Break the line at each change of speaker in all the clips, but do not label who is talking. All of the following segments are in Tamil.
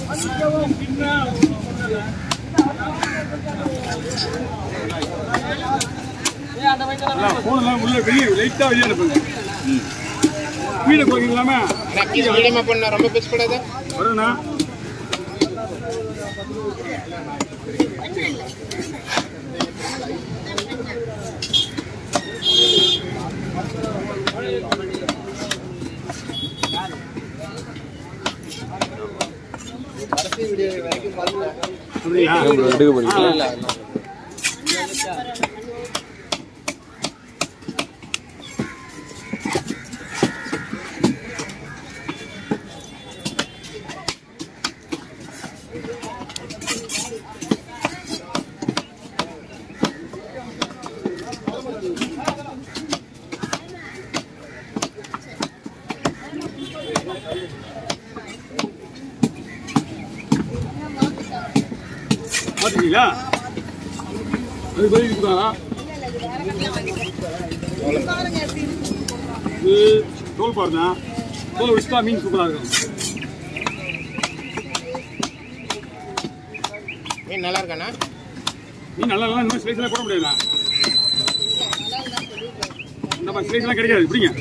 போனெல்லாம் உள்ள வெளியே லைட்டா வெளியே அனுப்புங்க வீடு போய்க்கலாமா
அண்ணா மீடியமா பண்ண ரொம்ப பேசக்கூடாது
வருண்ணா அப்படியா
எடுக்க போறீங்க
பாத்துட்டீங்களா அது பதில் கொடுத்தாரா இது தோல் பாருங்க தோல் வச்சுட்டா மீன் சூப்பரா இருக்கும்
மீன் நல்லா இருக்காண்ணா
மீன் நல்லா நல்லா இந்த மாதிரி ஸ்லைஸ் எல்லாம் போட முடியாதுண்ணா இந்த மாதிரி ஸ்லைஸ் எல்லாம் கிடைக்காது இப்படிங்க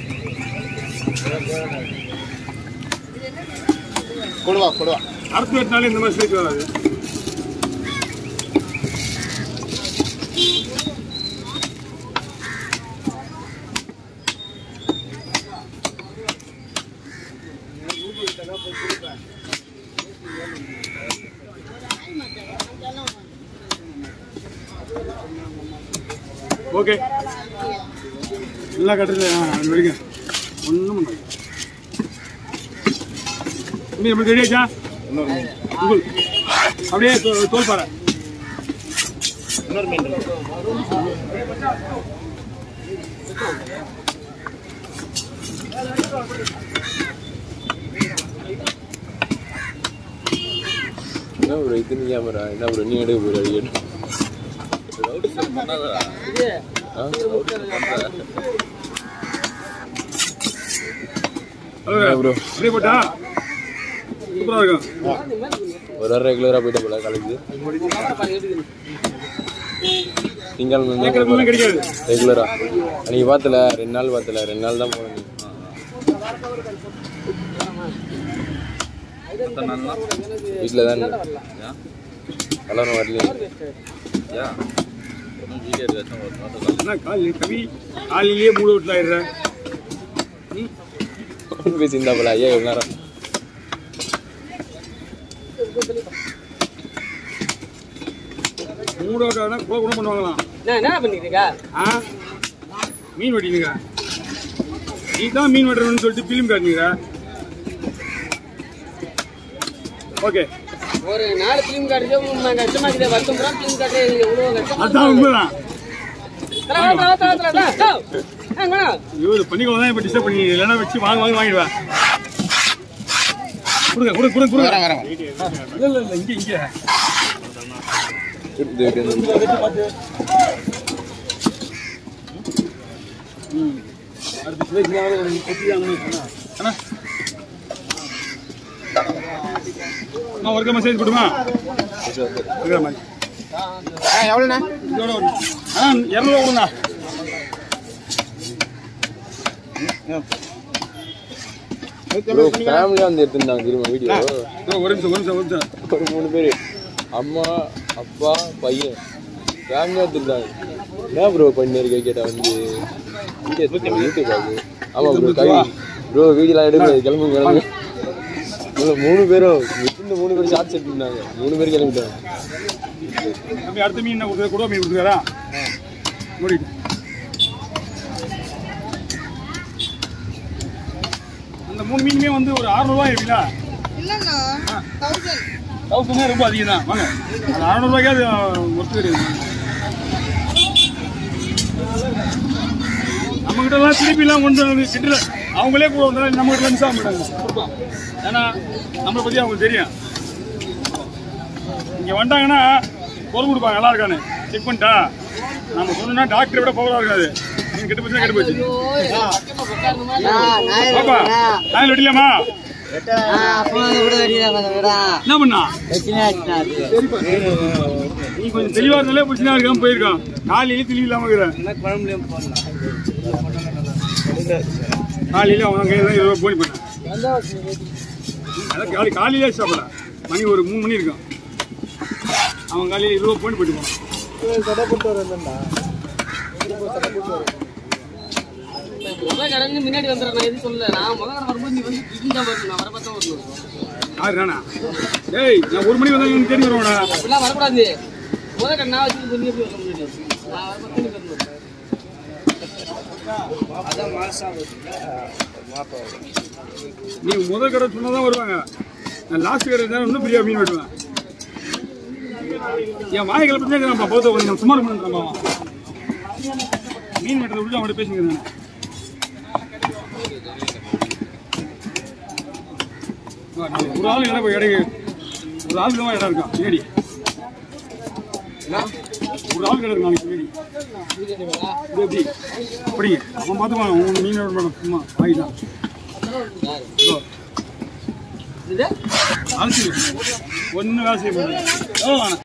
கொடுவா கொடுவா
அறுத்து வெட்டினாலே இந்த மாதிரி ஸ்லைஸ் வராது ஓகே நல்லா கட்டுறது ஆ அது வெடிங்க ஒன்றும் பண்ணாது தம்பி நம்மளுக்கு ரெடி ஆச்சா உங்கள் அப்படியே தோ- தோல் பாறை
இன்னொரு மீன் இருக்கு.
என்ன ப்ரோ இத்தனை கேமரா என்ன ப்ரோ நீ எடுக்க போற அடிக்கடி ஆ? என்ன ப்ரோ
அப்படியே போட்டா சூப்பராக இருக்கும்
ஒரு வாரம் ரெகுலரா போயிட்டு போல காலேஜ் திங்கள்
கேட்கறதுலாம் கிடைக்காது
ரெகுலரா அன்னைக்கு பார்த்தல ரெண்டு நாள் பார்த்தல ரெண்டு நாள் தான் போனேன் வீட்டில் தான் இருந்தேன் கல்யாணம் வரலையே
என்ன காலி கவி காலையிலேயே மூணு வீட்டில் ஆயிடுறேன்
பேசியிருந்தா போல ஐயா எவ்வளோ நேரம்
மூணு வாக்கானா கூட கூட பண்ணுவாங்களாம்
என்ன பண்ணிக்கிறீங்க
ஆ மீன் வெட்டினுங்க நீ தான் மீன் வெட்டுறன்னு சொல்லிட்டு ஃபிலிம் காட்டுனீங்க ஓகே
ஒரு நாலு பிலிம் காட்டுறது கஷ்டமா இருக்குது வருஷம் பூரா பிலிம் காட்டுறது எவ்வளோ கஷ்டமா
அதுதான் உண்மைதான்
தல, வா, வா, தல, தல, தல, தல. ஆ, வாங்க.
ஐயோ இது பண்ணிக்கோங்க தான் இப்போ டிஸ்டர்ப் பண்ணி இல்லைன்னா வச்சு வாங்க வாங்க வாங்கிடுவேன் கொடுங்க கொடுங்க கொடுங்க கொடுங்க
வரேன் வரேன்
இல்லை இல்லை இல்லை இங்கே இங்கே
இது இது
அடுத்த ஸ்லைஸ் கொத்தி அண்ணா நான் ஒரு கிலோ சைஸ் கொடுமா ஒரு கிலோ மாதிரி
ஆ எவ்வளோண்ணா
இதோட ஒன்று அண்ணா இரநூறுவா கொடுங்க
ப்ரோ ஃபேமிலியாக வந்து எடுத்துருந்தாங்க திரும்ப வீடியோ
இதோ ஒரு நிமிஷம் ஒரு நிமிஷம் ஒரு நிமிஷம்
ஒரு மூணு பேர் அம்மா அப்பா பையன் ஃபேமிலியாக எடுத்துருந்தாங்க என்ன ப்ரோ பண்ணிருக்க கேட்டா வந்து யூடியூப் யூடியூப் ஆகுது ஆமாம் ப்ரோ கவி ப்ரோ வீடியோலாம் எடுக்க கிளம்புங்க கிளம்புங்க ப்ரோ மூணு பேரும் இந்த மூணு பேரும் ஷார்ட்ஸ் எடுத்துருந்தாங்க மூணு பேர் கிளம்பிட்டாங்க
தம்பி அடுத்த மீன் என்ன கொடுக்குற கொடுவா மீன் கொடுக்குறாரா மூடிட்டு அந்த மூணு மீனுமே வந்து ஒரு அறுநூறுவா இருக்குங்களா
இல்லைண்ணா தௌசண்ட்
தௌசண்ட் ரொம்ப அதிகம் தான் வாங்க அது அறநூறுவாய்க்காவது ஒத்து கிடையாது நம்ம கிட்ட எல்லாம் திருப்பி எல்லாம் கொண்டு வந்து கிட்ட அவங்களே கூட வந்தாலும் நம்ம கிட்ட மிஸ் ஆக மாட்டாங்க கொடுப்போம் ஏன்னா நம்மளை பத்தி அவங்களுக்கு தெரியும் இங்க வந்தாங்கன்னா பொருள் கொடுப்பாங்க நல்லா இருக்கான்னு செக் பண்ணிட்டா நம்ம சொன்னோம்னா டாக்டரை விட பவரா இருக்காது நீங்க கெட்டு போச்சு கெட்டு போச்சு பாப்பா நாயில் வெட்டிலாமா என்ன பண்ணா நீ கொஞ்சம் தெளிவா இருந்தாலே பிரச்சனை இருக்காம போயிருக்கான் காலையில தெளிவு இல்லாம இருக்கிறேன் காலையில அவன் கையில தான் இருபது போனி பண்ணேன் அதான் காலை காலையிலே சாப்பிடல மணி ஒரு மூணு மணி இருக்கும் அவன் காலையில இருபது போனி போட்டு போனான்
முதல் கடந்து முன்னாடி வந்துடுறேன் நான் எதுவும் சொல்லல நான் முதல் கடை வரும்போது நீ வந்து இட்லி தான் வரணும் நான் வர பார்த்தா வரணும்
யாரு நானா ஏய் நான் ஒரு மணி வந்தா எனக்கு தெரிஞ்சு வருவாடா
அப்படிலாம் வரக்கூடாது முதல் கடை நான் வச்சு சொல்லி எப்படி வர முடியும் நான் வர பார்த்தா நீ வரணும்
நீ முதல் கடை சொன்னாதான் வருவாங்க நான் லாஸ்ட் கடை இருந்தா இன்னும் ஃப்ரீயா மீன் வெட்டுவேன் என் வாய் கிளப்பி நம்ம பௌத்த கொஞ்சம் சுமார் பண்ணுறான் மீன் வெட்டுறதை விட்டு அவங்கள்ட்ட பேசுங்க நான் ஒரு ஆள் இடம் இடை ஒரு ஆளுக்கு தான் இடம் இருக்கான் பின்னாடி ஒரு ஆள் கடை இருக்கு நாளைக்கு பின்னாடி இது எப்படி அப்படிங்க அவன் பார்த்துப்பான் உன் மீன் வெட்ட மாட்டான் சும்மா ஆகிட்டான்
இது
அலசி ஒன்றும் வேலை செய்ய முடியாது எவ்வளோ வேணாம்